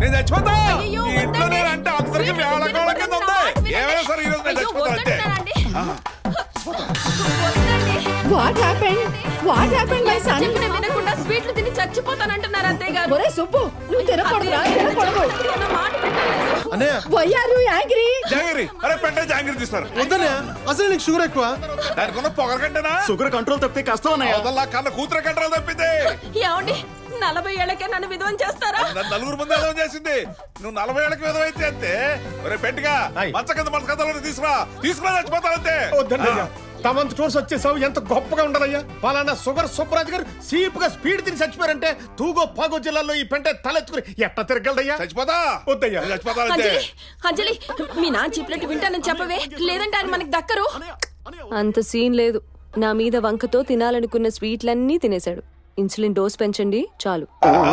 నేను చచ్చిపోతా అయ్యయ్యో, ఈ ఇంట్లో వద్దండి. నేను అంటే అందరికి స్వీట్ వేళ వద్దండి, కోళ కింద ఉంది వద్దండి. ఏమైనా సరే ఈ రోజు నేను అయ్యో, చచ్చిపోతా అంతే వద్దంటున్నానండి. వద్దండి. What happened what happened my son చెప్పిన వినకుండా స్వీట్లు తిని చచ్చిపోతానంటున్నారు అంతయ్య గారు ఒరే సుబ్బు నువ్వు తినకూడదురా తినకూడదు అన్న మాట పెట్టలేదు అన్నయ్య వై ఆర్ యు యాంగ్రీ జాంగిరి అరే పెంట జాంగిరి తీస్తారు వద్దన్నయ్య అసలు నీకు షుగర్ ఎక్కువ దానికి ఉన్న పొగర కంటేనా షుగర్ కంట్రోల్ తప్పితే కష్టం అన్నయ్య అవతల కన్న కూతురు కంటారు తప్పింది ఏమండి నలభై ఏళ్ళకే నన్ను విధవం చేస్తారా నన్ను నలుగురు ముందు ఏదో చేసింది నువ్వు నలభై ఏళ్ళకి విధమైతే అంతే ఒరే పెంటగా ఆయ్. మంచ కింద మంచ కథలో తీసుకురా తీసుకురా చచ్చిపోతానంతే వద్దన్నయ్య తమంత టూర్స్ వచ్చేసావు ఎంత గొప్పగా ఉండదయ్యా పలానా షుగర్ సుబ్బరాజు గారు సీప్ గా స్పీడ్ తిని చచ్చిపోయారంటే తూగో పాగో జిల్లాలో ఈ పెంట తలెత్తుకుని ఎట్ట తిరగలడయ్యా చచ్చిపోతా వద్దయ్యా. నేను చచ్చిపోతానంతే అంజలి అంజలి మీ నాన్న చెప్పినట్టు వింటానని చెప్పవే లేదంటే ఆయన మనకి దక్కరు అంత సీన్ లేదు నా మీద వంకతో తినాలనుకున్న స్వీట్లన్నీ తినేశాడు ఇన్సులిన్ డోస్ పెంచండి చాలు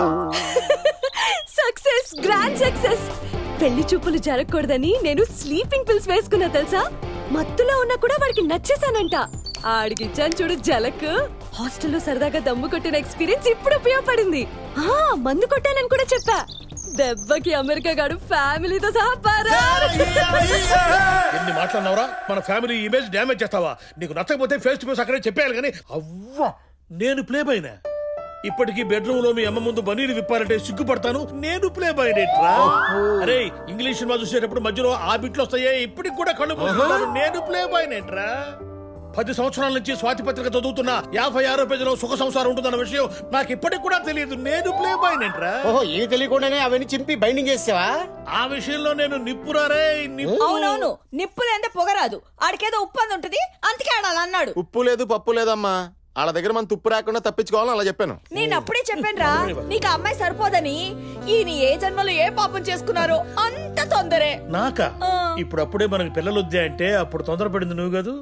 సక్సెస్ గ్రాండ్ సక్సెస్ పెళ్లి చూపులు జరగకూడదని నేను స్లీపింగ్ పిల్స్ వేసుకున్నా తెలుసా మత్తులో ఉన్నా కూడా వాడికి నచ్చేసానంట ఆడికి ఇచ్చాను చూడు జలక్ హాస్టల్లో సరదాగా దమ్ము కొట్టిన ఎక్స్పీరియన్స్ ఇప్పుడు ఉపయోగపడింది ఆ మందు కొట్టానని కూడా చెప్పా దెబ్బకి అమెరికా గాడు ఫ్యామిలీతో సహా పరారు. ఎన్ని మాట్లాడినావురా మన ఫ్యామిలీ ఇమేజ్ డ్యామేజ్ చేస్తావా నీకు నచ్చకపోతే ఫేస్ టు ఫేస్ అక్కడే చెప్పేయాలి కానీ అవ్వా నేను ప్లే బైన ఇప్పటికీ బెడ్రూమ్ లో మీ అమ్మ ముందు బనీరు విప్పారంటే సిగ్గుపడతాను నేను ప్లే బైనేట్రా అరే ఇంగ్లీష్ సినిమా చూసేటప్పుడు మధ్యలో ఆ బిట్లు వస్తాయే ఇప్పటికి కూడా కళ్ళు మూసుకుంటాను నేను ప్లే బైనేట్రా పది సంవత్సరాల నుంచి స్వాతి పత్రిక చదువుతున్నా యాభై ఆరో పేజీలో సుఖ సంసారం ఉంటుందన్న విషయం నాకు ఇప్పటికి కూడా తెలియదు నేను ప్లే బాయ్నేట్రా ఓహో ఏమి తెలియకుండానే అవన్నీ చింపి బైండింగ్ చేసావా ఆ విషయంలో నేను నిప్పురారే నిప్పు అవునవును నిప్పులు ఎంత పొగరాదు ఆడికేదో ఉప్పు అని ఉంటది అందుకే ఆడ అలా అన్నాడు ఉప్పు లేదు పప్పు లేదమ్మా వాళ్ళ దగ్గర మనం తుప్పు రాకుండా తప్పించుకోవాలని అలా చెప్పాను నేను అప్పుడే చెప్పాను రా నీకు ఆ అమ్మాయి సరిపోదని ఈయన ఏ జన్మలో ఏ పాపం చేసుకున్నారో అంత తొందరే నాకా ఆ. ఇప్పుడు అప్పుడే మనకి పిల్లలు వద్దే అంటే అప్పుడు తొందరపడింది నువ్వు కాదు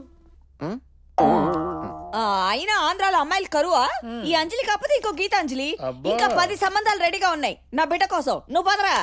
ఆ, అయినా ఆంధ్రాలో అమ్మాయిలు కరువా ఈ అంజలి కాకపోతే ఇంకో గీతాంజలి అబ్బా. ఇంకా పది సంబంధాలు రెడీగా ఉన్నాయి నా బిడ్డ కోసం నువ్వు పదరా